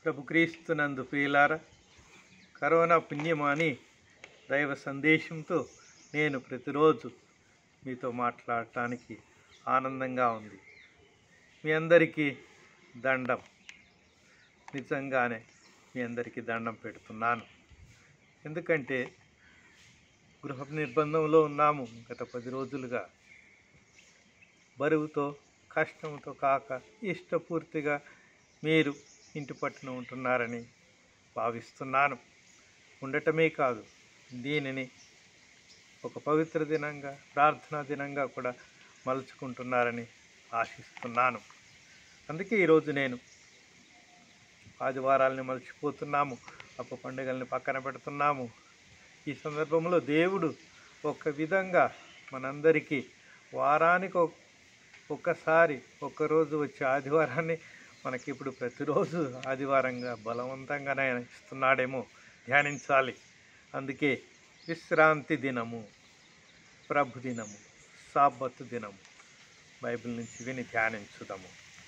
ప్రభు క్రీస్తునందు ప్రియులార కరోనా పుణ్యమాని దైవ సందేశంతో నేను ప్రతిరోజు మీతో మాట్లాడటానికి ఆనందంగా ఉంది మీ అందరికీ దండం నిజంగానే మీ అందరికీ దండం పెడుతున్నాను ఎందుకంటే గృహ నిర్బంధంలో ఉన్నాము గత పది రోజులుగా బరువుతో కష్టంతో కాక ఇష్టపూర్తిగా మీరు ఇంటి పట్టున ఉంటున్నారని భావిస్తున్నాను ఉండటమే కాదు దీనిని ఒక పవిత్ర దినంగా ప్రార్థనా దినంగా కూడా మలుచుకుంటున్నారని ఆశిస్తున్నాను అందుకే ఈరోజు నేను ఆదివారాలని మర్చిపోతున్నాము అప్ప పండుగల్ని పక్కన పెడుతున్నాము ఈ సందర్భంలో దేవుడు ఒక విధంగా మనందరికీ వారానికి ఒక- ఒక్కసారి ఒక్కరోజు వచ్చే ఆదివారాన్ని మనకి ఇప్పుడు ప్రతిరోజు ఆదివారంగా బలవంతంగానే ఇస్తున్నాడేమో ధ్యానించాలి అందుకే విశ్రాంతి దినము ప్రభు దినము సాబత్తు దినము బైబిల్ నుంచి విని ధ్యానించుదాము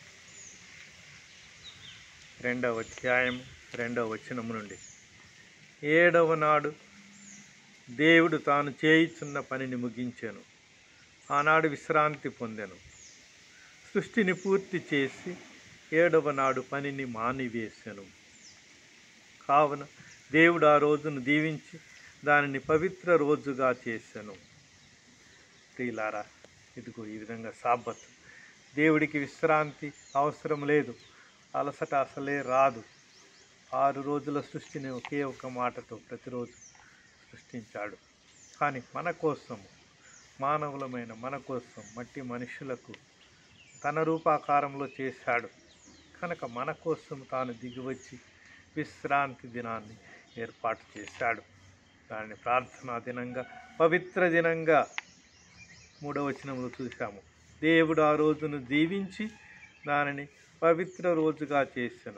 రెండవ అధ్యాయం రెండవ వచనము నుండి ఏడవ నాడు దేవుడు తాను చేయుచున్న పనిని ముగించెను ఆనాడు విశ్రాంతి పొందెను సృష్టిని పూర్తి చేసి ఏడవ నాడు పనిని మానివేసెను కావున దేవుడు ఆ రోజును దీవించి దానిని పవిత్ర రోజుగా చేసెను ప్రియులారా ఇదిగో ఈ విధంగా సాబత్ దేవుడికి విశ్రాంతి అవసరం లేదు అలసట అసలే రాదు ఆరు రోజుల సృష్టిని ఒకే ఒక మాటతో ప్రతిరోజు సృష్టించాడు కానీ మన కోసము మానవులమైన మన కోసం మట్టి మనుషులకు తన రూపాకారంలో చేశాడు కనుక మన కోసం తాను దిగివచ్చి విశ్రాంతి దినాన్ని ఏర్పాటు చేశాడు దానిని ప్రార్థనా దినంగా పవిత్ర దినంగా మూడవ వచనంలో చూశాము దేవుడు ఆ రోజును దీవించి దానిని పవిత్ర రోజుగా చేశాను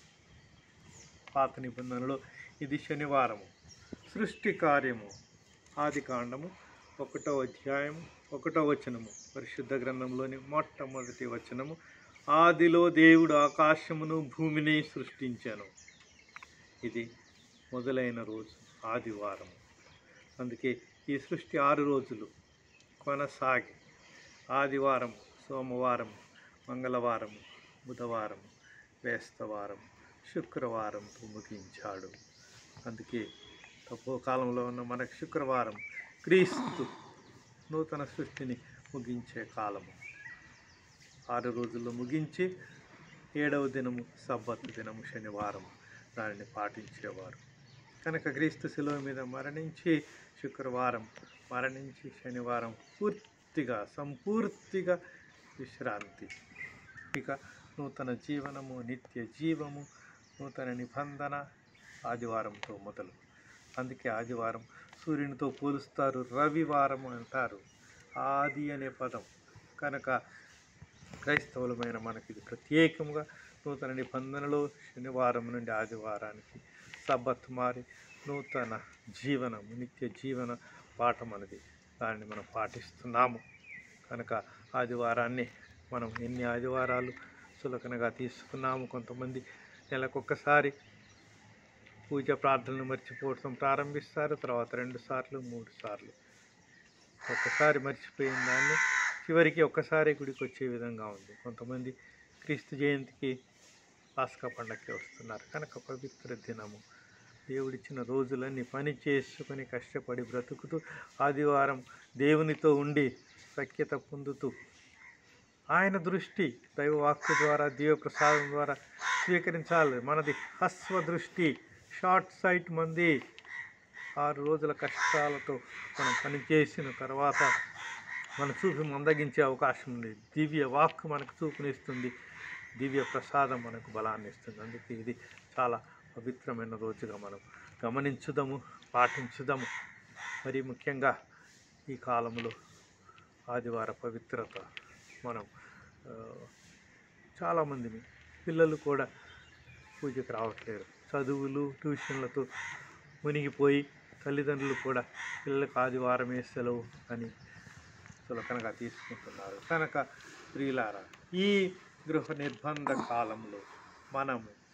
పాత నిబంధనలో ఇది శనివారము సృష్టి కార్యము ఆది కాండము ఒకటో అధ్యాయం ఒకటో వచనము పరిశుద్ధ గ్రంథంలోని మొట్టమొదటి వచనము ఆదిలో దేవుడు ఆకాశమును భూమిని సృష్టించాను ఇది మొదలైన రోజు ఆదివారము అందుకే ఈ సృష్టి ఆరు రోజులు కొనసాగి ఆదివారం సోమవారం మంగళవారం బుధవారం వేస్తవారం శుక్రవారంతో ముగించాడు అందుకే తక్కువ కాలంలో ఉన్న మనకు శుక్రవారం క్రీస్తు నూతన సృష్టిని ముగించే కాలము ఆరు రోజుల్లో ముగించి ఏడవ దినము సబ్బత్ దినము శనివారం దానిని పాటించేవారు కనుక క్రీస్తు శిలువ మీద మరణించి శుక్రవారం మరణించి శనివారం పూర్తిగా సంపూర్తిగా విశ్రాంతి ఇక నూతన జీవనము నిత్య జీవము నూతన నిబంధన ఆదివారంతో మొదలు అందుకే ఆదివారం సూర్యునితో పోలుస్తారు రవివారం అంటారు ఆది అనే పదం కనుక క్రైస్తవులమైన మనకి ఇది ప్రత్యేకంగా నూతన నిబంధనలో శనివారం నుండి ఆదివారానికి సబ్బత్ మారి నూతన జీవనం నిత్య జీవన పాఠం అనేది దాన్ని మనం పాటిస్తున్నాము కనుక ఆదివారాన్ని మనం ఎన్ని ఆదివారాలు చులకనగా తీసుకున్నాము కొంతమంది నెలకొక్కసారి పూజ ప్రార్థనలు మర్చిపోవడం ప్రారంభిస్తారు తర్వాత రెండు సార్లు మూడు సార్లు ఒక్కసారి మర్చిపోయిన దాన్ని చివరికి ఒక్కసారి గుడికి వచ్చే విధంగా ఉంది కొంతమంది క్రీస్తు జయంతికి పాస్కా పండగకి వస్తున్నారు కనుక పవిత్ర దినము దేవుడిచ్చిన రోజులన్నీ పని చేసుకొని కష్టపడి బ్రతుకుతూ ఆదివారం దేవునితో ఉండి సఖ్యత పొందుతూ ఆయన దృష్టి దైవవాక్కు ద్వారా దీవ ప్రసాదం ద్వారా స్వీకరించాలి మనది హస్వ దృష్టి షార్ట్ సైట్ మంది ఆరు రోజుల కష్టాలతో మనం పనిచేసిన తర్వాత మన చూపు మందగించే అవకాశం ఉంది దివ్య వాక్కు మనకు చూపునిస్తుంది దివ్య ప్రసాదం మనకు బలాన్ని ఇస్తుంది అందుకే ఇది చాలా పవిత్రమైన రోజుగా మనం గమనించుదాము పాటించుదాము మరి ముఖ్యంగా ఈ కాలంలో ఆదివార పవిత్రత మనం ఆ, చాలామందిని పిల్లలు కూడా పూజకు రావట్లేరు చదువులు ట్యూషన్లతో మునిగిపోయి తల్లిదండ్రులు కూడా పిల్లలకు ఆదివారమే సెలవు అని చులకనగా తీసుకుంటున్నారు కనుక ప్రియులారా ఈ గృహ నిర్బంధ కాలంలో మనము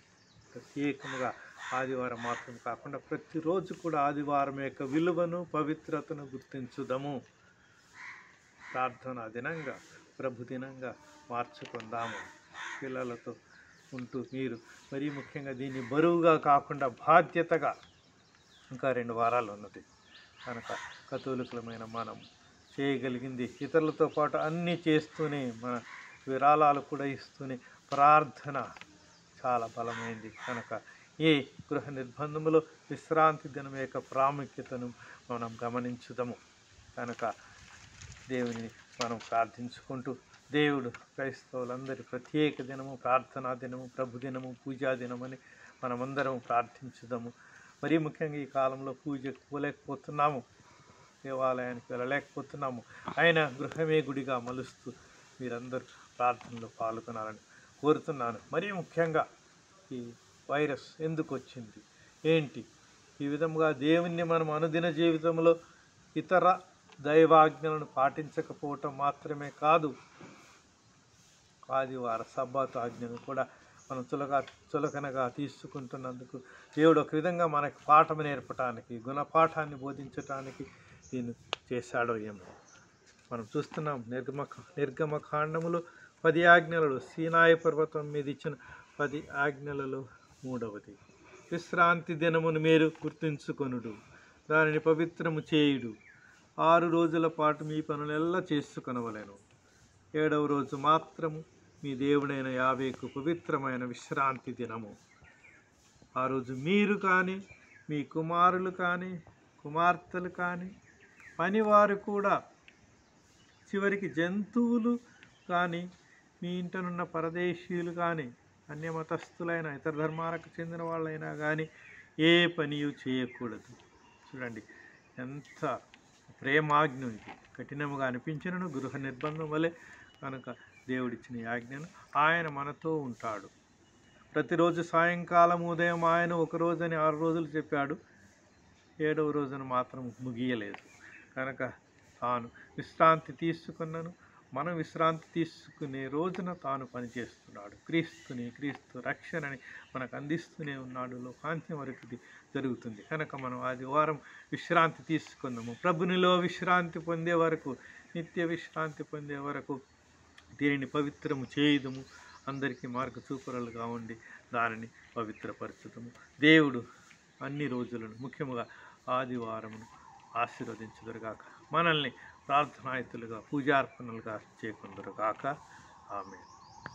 ప్రత్యేకముగా ఆదివారం మాత్రం కాకుండా ప్రతిరోజు కూడా ఆదివారం యొక్క విలువను పవిత్రతను గుర్తించుదాము ప్రార్థన దినంగా ప్రభు దినంగా మార్చుకుందాము పిల్లలతో ఉంటూ మీరు మరీ ముఖ్యంగా దీన్ని బరువుగా కాకుండా బాధ్యతగా ఇంకా రెండు వారాలు ఉన్నది కనుక కథోలికులమైన మనం చేయగలిగింది ఇతరులతో పాటు అన్నీ చేస్తూనే మన విరాళాలు కూడా ఇస్తూనే ప్రార్థన చాలా బలమైంది కనుక ఈ గృహ నిర్బంధములో విశ్రాంతి దినం యొక్క ప్రాముఖ్యతను మనం గమనించుదాము కనుక దేవుని మనం ప్రార్థించుకుంటూ దేవుడు క్రైస్తవులందరి ప్రత్యేక దినము ప్రార్థనా దినము ప్రభు దినము పూజా దినమని మనమందరం ప్రార్థించుదాము మరీ ముఖ్యంగా ఈ కాలంలో పూజకు పోలేకపోతున్నాము దేవాలయానికి వెళ్ళలేకపోతున్నాము ఆయన గృహమే గుడిగా మలుస్తూ మీరందరూ ప్రార్థనలో పాల్గొనాలని కోరుతున్నాను మరీ ముఖ్యంగా ఈ వైరస్ ఎందుకు వచ్చింది ఏంటి ఈ విధముగా దేవుణ్ణి మనం అనుదిన జీవితంలో ఇతర దైవాజ్ఞలను పాటించకపోవటం మాత్రమే కాదు ఆదివార సబ్బాతు ఆజ్ఞను కూడా మనం చులగా చులకనగా తీసుకుంటున్నందుకు దేవుడు ఒక విధంగా మనకి పాఠం నేర్పటానికి గుణపాఠాన్ని బోధించటానికి దీన్ని చేశాడో ఏమో మనం చూస్తున్నాం నిర్గమ నిర్గమ కాండములు పది ఆజ్ఞలలో సీనాయి పర్వతం మీద ఇచ్చిన పది ఆజ్ఞలలో మూడవది విశ్రాంతి దినమును మీరు గుర్తుంచుకొనుడు దానిని పవిత్రము చేయుడు ఆరు రోజుల పాటు మీ పనులెల్లా చేసుకొనవలెను ఏడవ రోజు మాత్రము మీ దేవుడైన యావేకు పవిత్రమైన విశ్రాంతి దినము ఆ రోజు మీరు కానీ మీ కుమారులు కానీ కుమార్తెలు కానీ పనివారు కూడా చివరికి జంతువులు కానీ మీ ఇంటనున్న పరదేశీయులు కానీ అన్యమతస్థులైన ఇతర ధర్మాలకు చెందిన వాళ్ళైనా కానీ ఏ పనియు చేయకూడదు చూడండి ఎంత ప్రేమాజ్ఞ ఇది కఠినముగా అనిపించినను గృహ నిర్బంధం వలె కనుక దేవుడిచ్చిన ఈ ఆజ్ఞను ఆయన మనతో ఉంటాడు ప్రతిరోజు సాయంకాలం ఉదయం ఆయన ఒక రోజని ఆరు రోజులు చెప్పాడు ఏడవ రోజున మాత్రం ముగియలేదు కనుక తాను విశ్రాంతి తీసుకున్నను మనం విశ్రాంతి తీసుకునే రోజున తాను పనిచేస్తున్నాడు క్రీస్తుని క్రీస్తు రక్షణని మనకు అందిస్తూనే ఉన్నాడు లోకాంత్యం వరకు ఇది జరుగుతుంది కనుక మనం ఆదివారం విశ్రాంతి తీసుకుందాము ప్రభునిలో విశ్రాంతి పొందే వరకు నిత్య విశ్రాంతి పొందే వరకు దీనిని పవిత్రము చేయుదము అందరికీ మార్గచూపరులుగా ఉండి దానిని పవిత్రపరచుదము దేవుడు అన్ని రోజులను ముఖ్యముగా ఆదివారమును ఆశీర్వదించుదురుగాక మనల్ని ప్రార్థనాయుతులుగా పూజార్పణలుగా చేయకుందరుగాక ఆమె